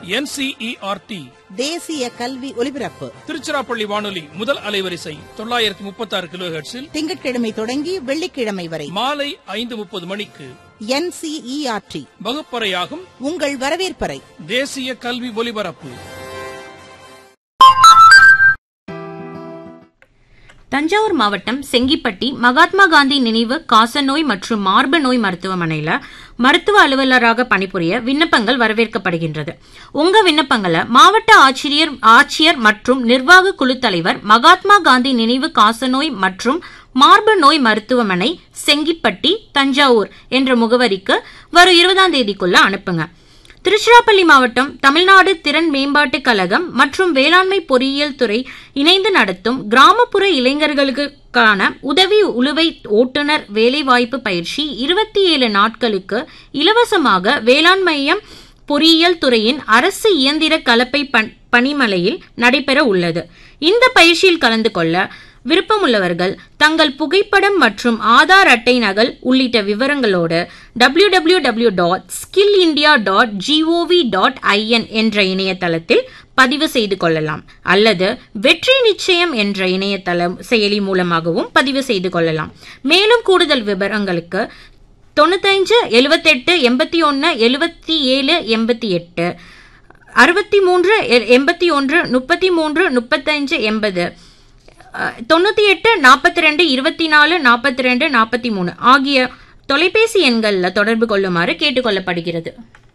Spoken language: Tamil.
என்சிஇஆர்டி தேசிய கல்வி ஒலிபரப்பு திருச்சிராப்பள்ளி வானொலி முதல் அலைவரிசை தொள்ளாயிரத்தி முப்பத்தி ஆறு கிலோ ஹெர்ட்ஸில் திங்கட்கிழமை தொடங்கி வெள்ளிக்கிழமை வரை மாலை ஐந்து முப்பது மணிக்கு என்சிஇஆர்டி வகுப்பறையாகும் உங்கள் வரவேற்பறை தேசிய கல்வி ஒலிபரப்பு தஞ்சாவூர் மாவட்டம் செங்கிப்பட்டி மகாத்மா காந்தி நினைவு காசநோய் மற்றும் மார்பு நோய் மருத்துவமனையில மருத்துவ அலுவலராக பணிபுரிய விண்ணப்பங்கள் வரவேற்கப்படுகின்றது உங்க விண்ணப்பங்களை மாவட்ட ஆட்சியர் ஆட்சியர் மற்றும் நிர்வாக குழு தலைவர் மகாத்மா காந்தி நினைவு காசநோய் மற்றும் மார்பு நோய் மருத்துவமனை செங்கிப்பட்டி தஞ்சாவூர் என்ற முகவரிக்கு வரும் இருபதாம் தேதிக்குள்ள அனுப்புங்க திருச்சிராப்பள்ளி மாவட்டம் தமிழ்நாடு திறன் மேம்பாட்டுக் கழகம் மற்றும் வேளாண்மை பொறியியல் துறை இணைந்து நடத்தும் கிராமப்புற இளைஞர்களுக்கான உதவி உழுவை ஓட்டுநர் வேலைவாய்ப்பு பயிற்சி இருபத்தி ஏழு நாட்களுக்கு இலவசமாக வேளாண் மையம் பொறியியல் துறையின் அரசு இயந்திர கலப்பை பண்- பணிமனையில் நடைபெற உள்ளது இந்த பயிற்சியில் கலந்து கொள்ள விருப்பமுள்ளவர்கள் தங்கள் புகைப்படம் மற்றும் ஆதார் அட்டை நகல் உள்ளிட்ட விவரங்களோடு W W W dot skill India dot G O V dot I N என்ற இணையதளத்தில் பதிவு செய்து கொள்ளலாம் அல்லது வெற்றி நிச்சயம் என்ற இணையதள செயலி மூலமாகவும் பதிவு செய்து கொள்ளலாம் மேலும் கூடுதல் விவரங்களுக்கு தொண்ணூத்தஞ்சு எழுபத்தெட்டு எண்பத்தி ஒன்று எழுபத்தி ஏழு எண்பத்தி எட்டு அறுபத்தி மூன்று எண்பத்தி ஒன்று முப்பத்தி மூன்று முப்பத்தஞ்சு எண்பது தொண்ணூற்றி எட்டு நாற்பத்தி ரெண்டு இருபத்தி நாலு நாற்பத்தி ரெண்டு நாற்பத்தி மூணு ஆகிய தொலைபேசி எண்களில் தொடர்பு கொள்ளுமாறு கேட்டுக்கொள்ளப்படுகிறது